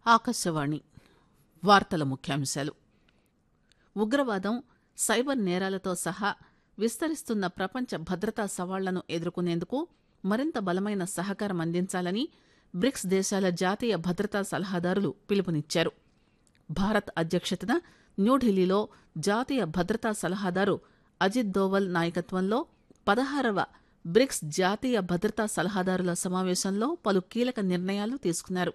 ఆకాశవాణి వార్తల ముఖ్యాంశాలు ఉగ్రవాదం సైబర్ నేరాలతో సహా విస్తరిస్తున్న ప్రపంచ భద్రతా సవాళ్లను ఎదుర్కొనేందుకు మరింత బలమైన సహకారం అందించాలని బ్రిక్స్ దేశాల జాతీయ భద్రతా సలహాదారులు పిలుపునిచ్చారు భారత్ అధ్యక్షతన న్యూఢిల్లీలో జాతీయ భద్రతా సలహాదారు అజిత్ దోవల్ నాయకత్వంలో పదహారవ బ్రిక్స్ జాతీయ భద్రతా సలహాదారుల సమావేశంలో పలు కీలక నిర్ణయాలు తీసుకున్నారు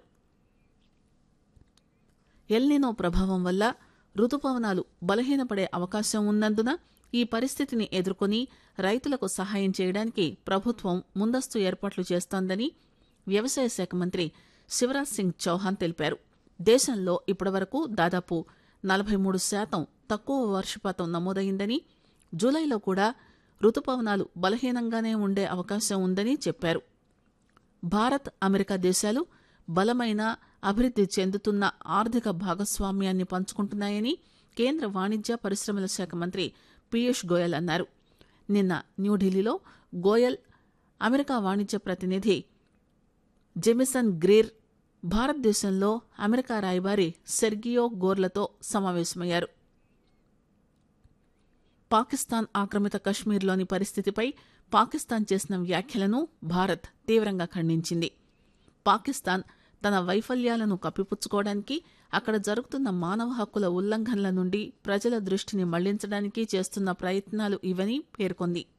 ఎల్నినో ప్రభావం వల్ల రుతుపవనాలు బలహీనపడే అవకాశం ఉన్నందున ఈ పరిస్థితిని ఎదుర్కొని రైతులకు సహాయం చేయడానికి ప్రభుత్వం ముందస్తు ఏర్పాట్లు చేస్తోందని వ్యవసాయ శాఖ మంత్రి శివరాజ్ సింగ్ చౌహాన్ తెలిపారు దేశంలో ఇప్పటివరకు దాదాపు నలభై మూడు శాతం తక్కువ వర్షపాతం నమోదైందని జూలైలో కూడా రుతుపవనాలు బలహీనంగానే ఉండే అవకాశం ఉందని చెప్పారు భారత్ అమెరికా దేశాలు బలమైన అభివృద్ది చెందుతున్న ఆర్థిక భాగస్వామ్యాన్ని పంచుకుంటున్నాయని కేంద్ర వాణిజ్య పరిశ్రమల శాఖ మంత్రి పీయూష్ గోయల్ అన్నారు నిన్న న్యూఢిల్లీలో గోయల్ అమెరికా వాణిజ్య ప్రతినిధి జెమిసన్ గ్రీర్ భారతదేశంలో అమెరికా రాయబారి సెర్గియో గోర్లతో సమావేశమయ్యారు పాకిస్తాన్ ఆక్రమిత కశ్మీర్లోని పరిస్థితిపై పాకిస్తాన్ చేసిన వ్యాఖ్యలను భారత్ తీవ్రంగా ఖండించింది పాకిస్తాన్ తన వైఫల్యాలను కప్పిపుచ్చుకోవడానికి అక్కడ జరుగుతున్న మానవ హక్కుల ఉల్లంఘనల నుండి ప్రజల దృష్టిని మళ్లించడానికి చేస్తున్న ప్రయత్నాలు ఇవని పేర్కొంది